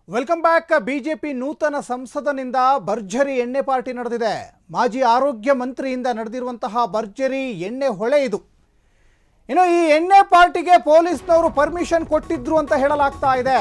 welcome back BJP ನೂತನ ಸಂಸದನಿಂದ ಭರ್ಜರಿ ಎಣ್ಣೆ ಪಾರ್ಟಿ ನಡೆದಿದೆ ಮಾಜಿ ಆರೋಗ್ಯ ಮಂತ್ರಿಯಿಂದ ನಡೆದಿರುವಂತಹ ಭರ್ಜರಿ ಎಣ್ಣೆ ಹೊಳೆ ಇದು ಇನ್ನು ಈ ಎಣ್ಣೆ ಪಾರ್ಟಿಗೆ ಪೊಲೀಸ್ನವರು ಪರ್ಮಿಷನ್ ಕೊಟ್ಟಿದ್ರು ಅಂತ ಹೇಳಲಾಗ್ತಾ ಇದೆ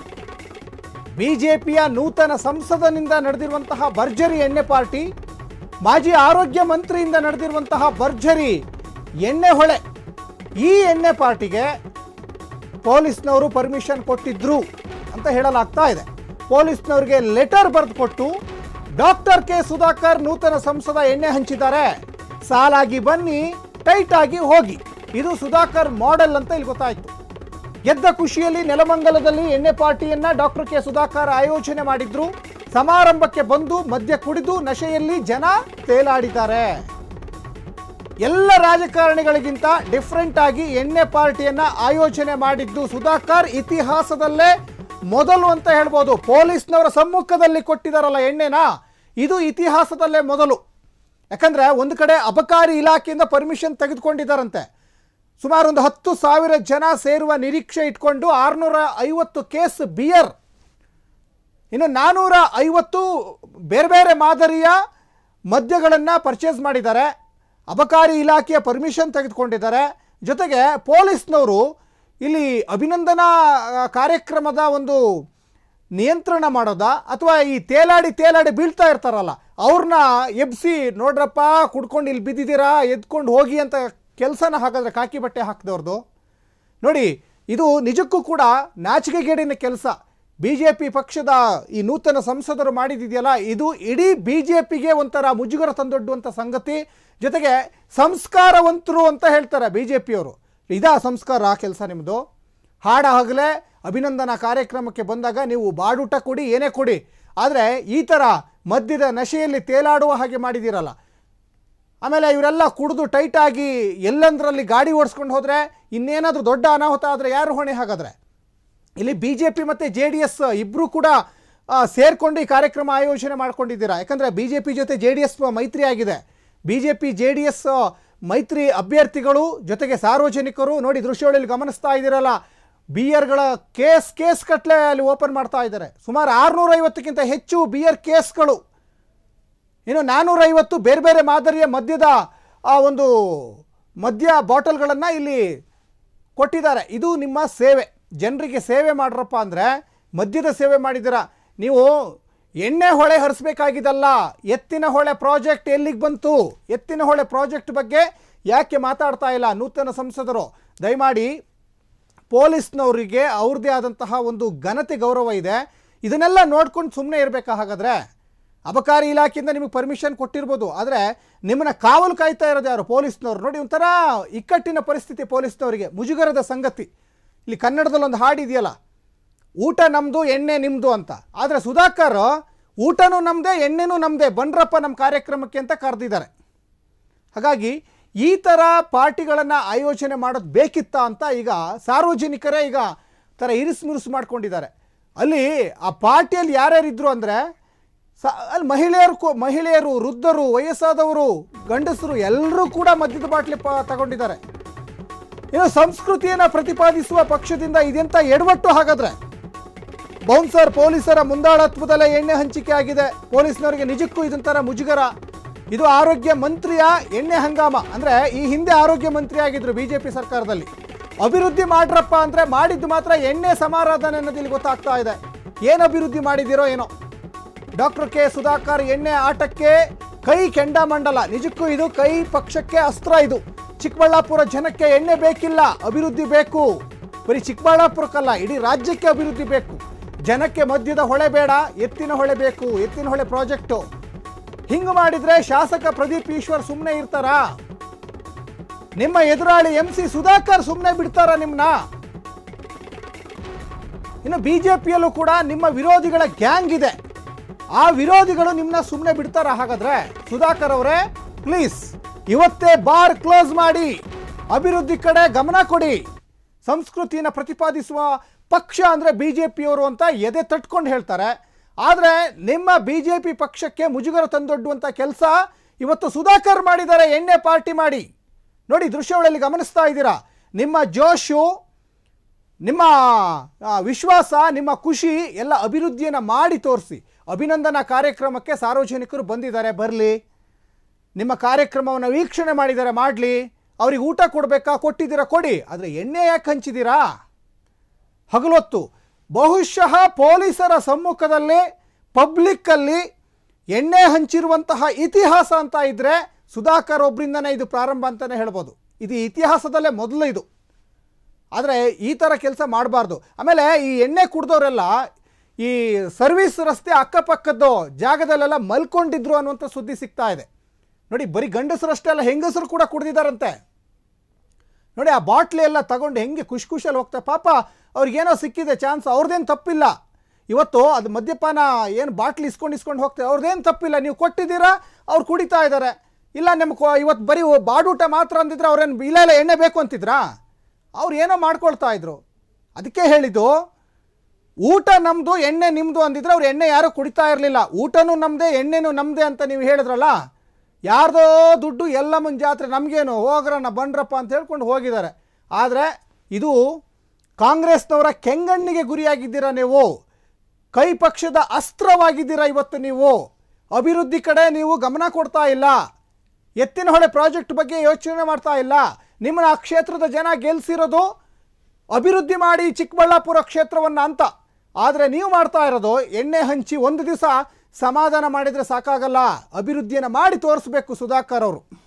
ಬಿಜೆಪಿಯ ನೂತನ ಸಂಸದನಿಂದ ನಡೆದಿರುವಂತಹ ಭರ್ಜರಿ ಎಣ್ಣೆ ಪಾರ್ಟಿ ಮಾಜಿ ಆರೋಗ್ಯ ಮಂತ್ರಿಯಿಂದ ನಡೆದಿರುವಂತಹ ಭರ್ಜರಿ ಎಣ್ಣೆ ಹೊಳೆ ಈ ಎಣ್ಣೆ ಪಾರ್ಟಿಗೆ ಪೊಲೀಸ್ನವರು ಪರ್ಮಿಷನ್ ಕೊಟ್ಟಿದ್ರು ಅಂತ ಹೇಳಲಾಗ್ತಾ ಇದೆ ಪೊಲೀಸ್ನವರಿಗೆ ಲೆಟರ್ ಬರೆದುಕೊಟ್ಟು ಡಾಕ್ಟರ್ ಕೆ ಸುಧಾಕರ್ ನೂತನ ಸಂಸದ ಎಣ್ಣೆ ಹಂಚಿದ್ದಾರೆ ಸಾಲಾಗಿ ಬನ್ನಿ ಟೈಟ್ ಆಗಿ ಹೋಗಿ ಇದು ಸುಧಾಕರ್ ಮಾಡೆಲ್ ಅಂತ ಇಲ್ಲಿ ಗೊತ್ತಾಯ್ತು ಗೆದ್ದ ಖುಷಿಯಲ್ಲಿ ನೆಲಮಂಗಲದಲ್ಲಿ ಎಣ್ಣೆ ಪಾರ್ಟಿಯನ್ನ ಡಾಕ್ಟರ್ ಕೆ ಸುಧಾಕರ್ ಆಯೋಜನೆ ಮಾಡಿದ್ರು ಸಮಾರಂಭಕ್ಕೆ ಬಂದು ಮದ್ಯ ಕುಡಿದು ನಶೆಯಲ್ಲಿ ಜನ ತೇಲಾಡಿದ್ದಾರೆ ಎಲ್ಲ ರಾಜಕಾರಣಿಗಳಿಗಿಂತ ಡಿಫ್ರೆಂಟ್ ಆಗಿ ಎಣ್ಣೆ ಪಾರ್ಟಿಯನ್ನ ಆಯೋಜನೆ ಮಾಡಿದ್ದು ಸುಧಾಕರ್ ಇತಿಹಾಸದಲ್ಲೇ ಮೊದಲು ಅಂತ ಹೇಳ್ಬೋದು ಪೊಲೀಸ್ನವರ ಸಮ್ಮುಖದಲ್ಲಿ ಕೊಟ್ಟಿದಾರಲ್ಲ ಎಣ್ಣೆನ ಇದು ಇತಿಹಾಸದಲ್ಲೇ ಮೊದಲು ಯಾಕಂದ್ರೆ ಒಂದು ಕಡೆ ಅಬಕಾರಿ ಇಲಾಖೆಯಿಂದ ಪರ್ಮಿಷನ್ ತೆಗೆದುಕೊಂಡಿದ್ದಾರಂತೆ ಸುಮಾರು ಒಂದು ಹತ್ತು ಸಾವಿರ ಜನ ಸೇರುವ ನಿರೀಕ್ಷೆ ಇಟ್ಕೊಂಡು ಆರುನೂರ ಐವತ್ತು ಕೇಸ್ ಬಿಯರ್ ಇನ್ನು ನಾನ್ನೂರ ಐವತ್ತು ಬೇರೆ ಬೇರೆ ಮಾದರಿಯ ಮದ್ಯಗಳನ್ನು ಪರ್ಚೇಸ್ ಮಾಡಿದ್ದಾರೆ ಅಬಕಾರಿ ಇಲಾಖೆಯ ಪರ್ಮಿಷನ್ ತೆಗೆದುಕೊಂಡಿದ್ದಾರೆ ಜೊತೆಗೆ ಪೊಲೀಸ್ನವರು ಇಲ್ಲಿ ಅಭಿನಂದನಾ ಆ, ಕಾರ್ಯಕ್ರಮದ ಒಂದು ನಿಯಂತ್ರಣ ಮಾಡೋದಾ ಅಥವಾ ಈ ತೇಲಾಡಿ ತೇಲಾಡಿ ಬೀಳ್ತಾ ಇರ್ತಾರಲ್ಲ ಅವ್ರನ್ನ ಎಬ್ಸಿ ನೋಡ್ರಪ್ಪ ಕುಡ್ಕೊಂಡು ಇಲ್ಲಿ ಬಿದ್ದಿದ್ದೀರಾ ಎದ್ಕೊಂಡು ಹೋಗಿ ಅಂತ ಕೆಲಸನ ಹಾಕಿದ್ರೆ ಕಾಕಿ ಬಟ್ಟೆ ಹಾಕಿದವ್ರದ್ದು ನೋಡಿ ಇದು ನಿಜಕ್ಕೂ ಕೂಡ ನಾಚಿಕೆಗೇಡಿನ ಕೆಲಸ ಬಿ ಜೆ ಪಿ ಪಕ್ಷದ ಈ ನೂತನ ಸಂಸದರು ಮಾಡಿದಿದೆಯಲ್ಲ ಇದು ಇಡೀ ಬಿ ಜೆ ಪಿಗೆ ಒಂಥರ ಮುಜುಗರ ತಂದೊಡ್ಡುವಂಥ ಸಂಗತಿ ಜೊತೆಗೆ ಸಂಸ್ಕಾರವಂತರು ಅಂತ ಹೇಳ್ತಾರೆ ಬಿ ಜೆ ಪಿಯವರು ಇದಾ ಸಂಸ್ಕಾರ ಕೆಲಸ ನಿಮ್ಮದು ಹಾಡ ಹಗಲೇ ಅಭಿನಂದನಾ ಕಾರ್ಯಕ್ರಮಕ್ಕೆ ಬಂದಾಗ ನೀವು ಬಾಡೂಟ ಕೊಡಿ ಏನೇ ಕೊಡಿ ಆದರೆ ಈ ಥರ ಮದ್ಯದ ನಶೆಯಲ್ಲಿ ತೇಲಾಡುವ ಹಾಗೆ ಮಾಡಿದ್ದೀರಲ್ಲ ಆಮೇಲೆ ಇವರೆಲ್ಲ ಕುಡಿದು ಟೈಟಾಗಿ ಎಲ್ಲಂದ್ರಲ್ಲಿ ಗಾಡಿ ಓಡಿಸ್ಕೊಂಡು ಹೋದರೆ ಇನ್ನೇನಾದರೂ ದೊಡ್ಡ ಅನಾಹುತ ಆದರೆ ಯಾರು ಹೊಣೆ ಹಾಗಾದರೆ ಇಲ್ಲಿ ಬಿ ಜೆ ಪಿ ಮತ್ತು ಜೆ ಡಿ ಎಸ್ ಇಬ್ಬರೂ ಕೂಡ ಆ, ಸೇರ್ಕೊಂಡು ಈ ಕಾರ್ಯಕ್ರಮ ಆಯೋಜನೆ ಮಾಡ್ಕೊಂಡಿದ್ದೀರಾ ಯಾಕಂದರೆ ಬಿ ಜೆ ಪಿ ಜೊತೆ ಜೆ ಡಿ ಎಸ್ ಮೈತ್ರಿ ಆಗಿದೆ B J P J D S ಮೈತ್ರಿ ಅಭ್ಯರ್ಥಿಗಳು ಜೊತೆಗೆ ಸಾರ್ವಜನಿಕರು ನೋಡಿ ದೃಶ್ಯಾವಳಿಯಲ್ಲಿ ಗಮನಿಸ್ತಾ ಇದ್ದೀರಲ್ಲ ಬಿಯರ್ಗಳ ಕೇಸ್ ಕೇಸ್ ಕಟ್ಲೆ ಅಲ್ಲಿ ಓಪನ್ ಮಾಡ್ತಾ ಇದ್ದಾರೆ ಸುಮಾರು ಆರುನೂರ ಐವತ್ತಕ್ಕಿಂತ ಹೆಚ್ಚು ಬಿಯರ್ ಕೇಸ್ಗಳು ಇನ್ನು ನಾನ್ನೂರೈವತ್ತು ಬೇರೆ ಬೇರೆ ಮಾದರಿಯ ಮದ್ಯದ ಆ ಒಂದು ಮದ್ಯ ಬಾಟಲ್ಗಳನ್ನು ಇಲ್ಲಿ ಕೊಟ್ಟಿದ್ದಾರೆ ಇದು ನಿಮ್ಮ ಸೇವೆ ಜನರಿಗೆ ಸೇವೆ ಮಾಡ್ರಪ್ಪ ಅಂದರೆ ಮದ್ಯದ ಸೇವೆ ಮಾಡಿದ್ದೀರಾ ನೀವು ಎಣ್ಣೆ ಹೊಳೆ ಹರಿಸ್ಬೇಕಾಗಿದ್ದಲ್ಲ ಎತ್ತಿನ ಹೊಳೆ ಪ್ರಾಜೆಕ್ಟ್ ಎಲ್ಲಿಗೆ ಬಂತು ಎತ್ತಿನ ಹೊಳೆ ಪ್ರಾಜೆಕ್ಟ್ ಬಗ್ಗೆ ಯಾಕೆ ಮಾತಾಡ್ತಾ ಇಲ್ಲ ನೂತನ ಸಂಸದರು ದಯಮಾಡಿ ಪೊಲೀಸ್ನವರಿಗೆ ಅವ್ರದ್ದೇ ಆದಂತಹ ಒಂದು ಘನತೆ ಗೌರವ ಇದೆ ಇದನ್ನೆಲ್ಲ ನೋಡ್ಕೊಂಡು ಸುಮ್ಮನೆ ಇರಬೇಕಾ ಹಾಗಾದರೆ ಅಬಕಾರಿ ಇಲಾಖೆಯಿಂದ ನಿಮಗೆ ಪರ್ಮಿಷನ್ ಕೊಟ್ಟಿರ್ಬೋದು ಆದರೆ ನಿಮ್ಮನ್ನ ಕಾವಲು ಕಾಯ್ತಾ ಇರೋದು ಯಾರು ಪೊಲೀಸ್ನವ್ರು ನೋಡಿ ಒಂಥರ ಇಕ್ಕಟ್ಟಿನ ಪರಿಸ್ಥಿತಿ ಪೊಲೀಸ್ನವರಿಗೆ ಮುಜುಗರದ ಸಂಗತಿ ಇಲ್ಲಿ ಕನ್ನಡದಲ್ಲಿ ಒಂದು ಹಾಡಿದೆಯಲ್ಲ ಊಟ ನಮ್ಮದು ಎಣ್ಣೆ ನಿಮ್ಮದು ಅಂತ ಆದರೆ ಸುಧಾಕರ್ ಊಟನೂ ನಮ್ಮದೇ ಎಣ್ಣೆನೂ ನಮ್ಮದೇ ಬನ್ರಪ್ಪ ನಮ್ಮ ಕಾರ್ಯಕ್ರಮಕ್ಕೆ ಅಂತ ಕರೆದಿದ್ದಾರೆ ಹಾಗಾಗಿ ಈ ಥರ ಪಾರ್ಟಿಗಳನ್ನು ಆಯೋಜನೆ ಮಾಡೋದು ಬೇಕಿತ್ತಾ ಅಂತ ಈಗ ಸಾರ್ವಜನಿಕರೇ ಈಗ ಥರ ಇರಿಸು ಮುರುಸು ಮಾಡ್ಕೊಂಡಿದ್ದಾರೆ ಅಲ್ಲಿ ಆ ಪಾರ್ಟಿಯಲ್ಲಿ ಯಾರ್ಯಾರಿದ್ರು ಅಂದರೆ ಸ ಅಲ್ಲಿ ಮಹಿಳೆಯರು ಕೂ- ಮಹಿಳೆಯರು ವೃದ್ಧರು ವಯಸ್ಸಾದವರು ಗಂಡಸರು ಎಲ್ಲರೂ ಕೂಡ ಮದ್ಯದ ಬಾಟ್ಲಿ ಪ ತಗೊಂಡಿದ್ದಾರೆ ಇನ್ನು ಸಂಸ್ಕೃತಿಯನ್ನು ಪ್ರತಿಪಾದಿಸುವ ಪಕ್ಷದಿಂದ ಇದೆಂತ ಎಡವಟ್ಟು ಹಾಗಾದ್ರೆ ಬೌನ್ಸರ್ ಪೊಲೀಸರ ಮುಂದಾಳತ್ವದಲ್ಲೇ ಎಣ್ಣೆ ಹಂಚಿಕೆ ಆಗಿದೆ ಪೊಲೀಸ್ನವರಿಗೆ ನಿಜಕ್ಕೂ ಇದೊಂಥರ ಮುಜುಗರ ಇದು ಆರೋಗ್ಯ ಮಂತ್ರಿಯ ಎಣ್ಣೆ ಹಂಗಾಮ ಅಂದ್ರೆ ಈ ಹಿಂದೆ ಆರೋಗ್ಯ ಮಂತ್ರಿ ಆಗಿದ್ರು ಬಿಜೆಪಿ ಸರ್ಕಾರದಲ್ಲಿ ಅಭಿವೃದ್ಧಿ ಮಾಡ್ರಪ್ಪ ಅಂದ್ರೆ ಮಾಡಿದ್ದು ಮಾತ್ರ ಎಣ್ಣೆ ಸಮಾರಾಧನೆ ಅನ್ನೋದು ಇಲ್ಲಿ ಗೊತ್ತಾಗ್ತಾ ಇದೆ ಏನು ಅಭಿವೃದ್ಧಿ ಮಾಡಿದಿರೋ ಏನೋ ಡಾಕ್ಟರ್ ಕೆ ಸುಧಾಕರ್ ಎಣ್ಣೆ ಆಟಕ್ಕೆ ಕೈ ಕೆಂಡಾಮಂಡಲ ನಿಜಕ್ಕೂ ಇದು ಕೈ ಪಕ್ಷಕ್ಕೆ ಅಸ್ತ್ರ ಇದು ಚಿಕ್ಕಬಳ್ಳಾಪುರ ಜನಕ್ಕೆ ಎಣ್ಣೆ ಬೇಕಿಲ್ಲ ಅಭಿವೃದ್ಧಿ ಬೇಕು ಬರೀ ಚಿಕ್ಕಬಳ್ಳಾಪುರಕ್ಕಲ್ಲ ಇಡೀ ರಾಜ್ಯಕ್ಕೆ ಅಭಿವೃದ್ಧಿ ಬೇಕು ಜನಕ್ಕೆ ಮದ್ಯದ ಹೊಳೆ ಬೇಡ ಎತ್ತಿನ ಹೊಳೆ ಬೇಕು ಎತ್ತಿನ ಹೊಳೆ ಪ್ರಾಜೆಕ್ಟು ಹಿಂಗೆ ಮಾಡಿದ್ರೆ ಶಾಸಕ ಪ್ರದೀಪ್ ಈಶ್ವರ್ ಸುಮ್ಮನೆ ಇರ್ತಾರಾ ನಿಮ್ಮ ಎದುರಾಳಿ ಎಂ ಸಿ ಸುಧಾಕರ್ ಸುಮ್ಮನೆ ಬಿಡ್ತಾರ ನಿಮ್ನ ಇನ್ನು ಬಿಜೆಪಿಯಲ್ಲೂ ಕೂಡ ನಿಮ್ಮ ವಿರೋಧಿಗಳ ಗ್ಯಾಂಗ್ ಇದೆ ಆ ವಿರೋಧಿಗಳು ನಿಮ್ಮನ್ನ ಸುಮ್ಮನೆ ಬಿಡ್ತಾರ ಹಾಗಾದ್ರೆ ಸುಧಾಕರ್ ಅವರೇ ಪ್ಲೀಸ್ ಇವತ್ತೇ ಬಾರ್ ಕ್ಲೋಸ್ ಮಾಡಿ ಅಭಿವೃದ್ಧಿ ಕಡೆ ಗಮನ ಕೊಡಿ ಸಂಸ್ಕೃತಿನ ಪ್ರತಿಪಾದಿಸುವ ಪಕ್ಷ ಅಂದರೆ ಬಿ ಜೆ ಪಿಯವರು ಅಂತ ಎದೆ ತಟ್ಕೊಂಡು ಹೇಳ್ತಾರೆ ಆದರೆ ನಿಮ್ಮ ಬಿ ಜೆ ಪಿ ಪಕ್ಷಕ್ಕೆ ಮುಜುಗರ ತಂದೊಡ್ಡುವಂಥ ಕೆಲಸ ಇವತ್ತು ಸುಧಾಕರ್ ಮಾಡಿದ್ದಾರೆ ಎಣ್ಣೆ ಪಾರ್ಟಿ ಮಾಡಿ ನೋಡಿ ದೃಶ್ಯಾವಳಿಯಲ್ಲಿ ಗಮನಿಸ್ತಾ ಇದ್ದೀರಾ ನಿಮ್ಮ ಜೋಶು ನಿಮ್ಮ ಆ, ವಿಶ್ವಾಸ ನಿಮ್ಮ ಖುಷಿ ಎಲ್ಲ ಅಭಿವೃದ್ಧಿಯನ್ನು ಮಾಡಿ ತೋರಿಸಿ ಅಭಿನಂದನಾ ಕಾರ್ಯಕ್ರಮಕ್ಕೆ ಸಾರ್ವಜನಿಕರು ಬಂದಿದ್ದಾರೆ ಬರಲಿ ನಿಮ್ಮ ಕಾರ್ಯಕ್ರಮವನ್ನು ವೀಕ್ಷಣೆ ಮಾಡಿದ್ದಾರೆ ಮಾಡಲಿ ಅವ್ರಿಗೆ ಊಟ ಕೊಡಬೇಕಾ ಕೊಟ್ಟಿದ್ದೀರಾ ಕೊಡಿ ಆದರೆ ಎಣ್ಣೆ ಯಾಕೆ ಹಂಚಿದ್ದೀರಾ ಹಗಲೊತ್ತು ಬಹುಶಃ ಪೊಲೀಸರ ಸಮ್ಮುಖದಲ್ಲೇ ಪಬ್ಲಿಕ್ಕಲ್ಲಿ ಎಣ್ಣೆ ಹಂಚಿರುವಂತಹ ಇತಿಹಾಸ ಅಂತ ಇದ್ದರೆ ಸುಧಾಕರ್ ಒಬ್ಬರಿಂದನೇ ಇದು ಪ್ರಾರಂಭ ಅಂತಲೇ ಹೇಳ್ಬೋದು ಇದು ಇತಿಹಾಸದಲ್ಲೇ ಮೊದಲು ಇದು ಆದರೆ ಈ ಥರ ಕೆಲಸ ಮಾಡಬಾರ್ದು ಆಮೇಲೆ ಈ ಎಣ್ಣೆ ಕುಡ್ದವರೆಲ್ಲ ಈ ಸರ್ವಿಸ್ ರಸ್ತೆ ಅಕ್ಕಪಕ್ಕದ್ದು ಜಾಗದಲ್ಲೆಲ್ಲ ಮಲ್ಕೊಂಡಿದ್ರು ಅನ್ನುವಂಥ ಸುದ್ದಿ ಸಿಗ್ತಾ ಇದೆ ನೋಡಿ ಬರೀ ಗಂಡಸರಷ್ಟೇ ಅಲ್ಲ ಹೆಂಗಸರು ಕೂಡ ಕುಡ್ದಿದ್ದಾರಂತೆ ನೋಡಿ ಆ ಬಾಟ್ಲಿ ಎಲ್ಲ ತಗೊಂಡು ಹೆಂಗೆ ಖುಷಿ ಖುಷಿಯಲ್ಲಿ ಹೋಗ್ತಾರೆ ಪಾಪ ಅವ್ರಿಗೇನೋ ಸಿಕ್ಕಿದೆ ಚಾನ್ಸ್ ಅವ್ರದ್ದೇನು ತಪ್ಪಿಲ್ಲ ಇವತ್ತು ಅದು ಮದ್ಯಪಾನ ಏನು ಬಾಟ್ಲಿ ಇಸ್ಕೊಂಡು ಇಸ್ಕೊಂಡು ಹೋಗ್ತಾರೆ ಅವ್ರದ್ದೇನು ತಪ್ಪಿಲ್ಲ ನೀವು ಕೊಟ್ಟಿದ್ದೀರಾ ಅವ್ರು ಕುಡಿತಾ ಇದ್ದಾರೆ ಇಲ್ಲ ನಿಮ್ಗೆ ಇವತ್ತು ಬರೀ ಬಾಡೂಟ ಮಾತ್ರ ಅಂದಿದ್ರೆ ಅವ್ರೇನು ಇಲ್ಲ ಇಲ್ಲ ಎಣ್ಣೆ ಬೇಕು ಅಂತಿದ್ರಾ ಅವ್ರು ಏನೋ ಮಾಡ್ಕೊಳ್ತಾ ಇದ್ರು ಅದಕ್ಕೆ ಹೇಳಿದ್ದು ಊಟ ನಮ್ಮದು ಎಣ್ಣೆ ನಿಮ್ಮದು ಅಂದಿದ್ರೆ ಅವ್ರು ಎಣ್ಣೆ ಯಾರೂ ಕುಡಿತಾ ಇರಲಿಲ್ಲ ಊಟನೂ ನಮ್ಮದೇ ಎಣ್ಣೆನೂ ನಮ್ಮದೇ ಅಂತ ನೀವು ಹೇಳಿದ್ರಲ್ಲ ಯಾರ್ದೋ ದುಡ್ಡು ಎಲ್ಲಮ್ಮನ ಜಾತ್ರೆ ನಮಗೇನು ಹೋಗ್ರಣ್ಣ ಬನ್ರಪ್ಪ ಅಂತ ಹೇಳ್ಕೊಂಡು ಹೋಗಿದ್ದಾರೆ ಆದರೆ ಇದು ಕಾಂಗ್ರೆಸ್ನವರ ಕೆಂಗಣ್ಣಿಗೆ ಗುರಿಯಾಗಿದ್ದೀರಾ ನೀವು ಕೈ ಪಕ್ಷದ ಅಸ್ತ್ರವಾಗಿದ್ದೀರಾ ಇವತ್ತು ನೀವು ಅಭಿವೃದ್ಧಿ ಕಡೆ ನೀವು ಗಮನ ಕೊಡ್ತಾ ಇಲ್ಲ ಎತ್ತಿನ ಹೊಳೆ ಪ್ರಾಜೆಕ್ಟ್ ಬಗ್ಗೆ ಯೋಚನೆ ಮಾಡ್ತಾ ಇಲ್ಲ ನಿಮ್ಮನ್ನ ಆ ಕ್ಷೇತ್ರದ ಜನ ಗೆಲ್ಸಿರೋದು ಅಭಿವೃದ್ಧಿ ಮಾಡಿ ಚಿಕ್ಕಬಳ್ಳಾಪುರ ಕ್ಷೇತ್ರವನ್ನು ಅಂತ ಆದರೆ ನೀವು ಮಾಡ್ತಾ ಇರೋದು ಎಣ್ಣೆ ಹಂಚಿ ಒಂದು ದಿವಸ ಸಮಾಧಾನ ಮಾಡಿದರೆ ಸಾಕಾಗಲ್ಲ ಅಭಿವೃದ್ಧಿಯನ್ನು ಮಾಡಿ ತೋರಿಸ್ಬೇಕು ಸುಧಾಕರ್ ಅವರು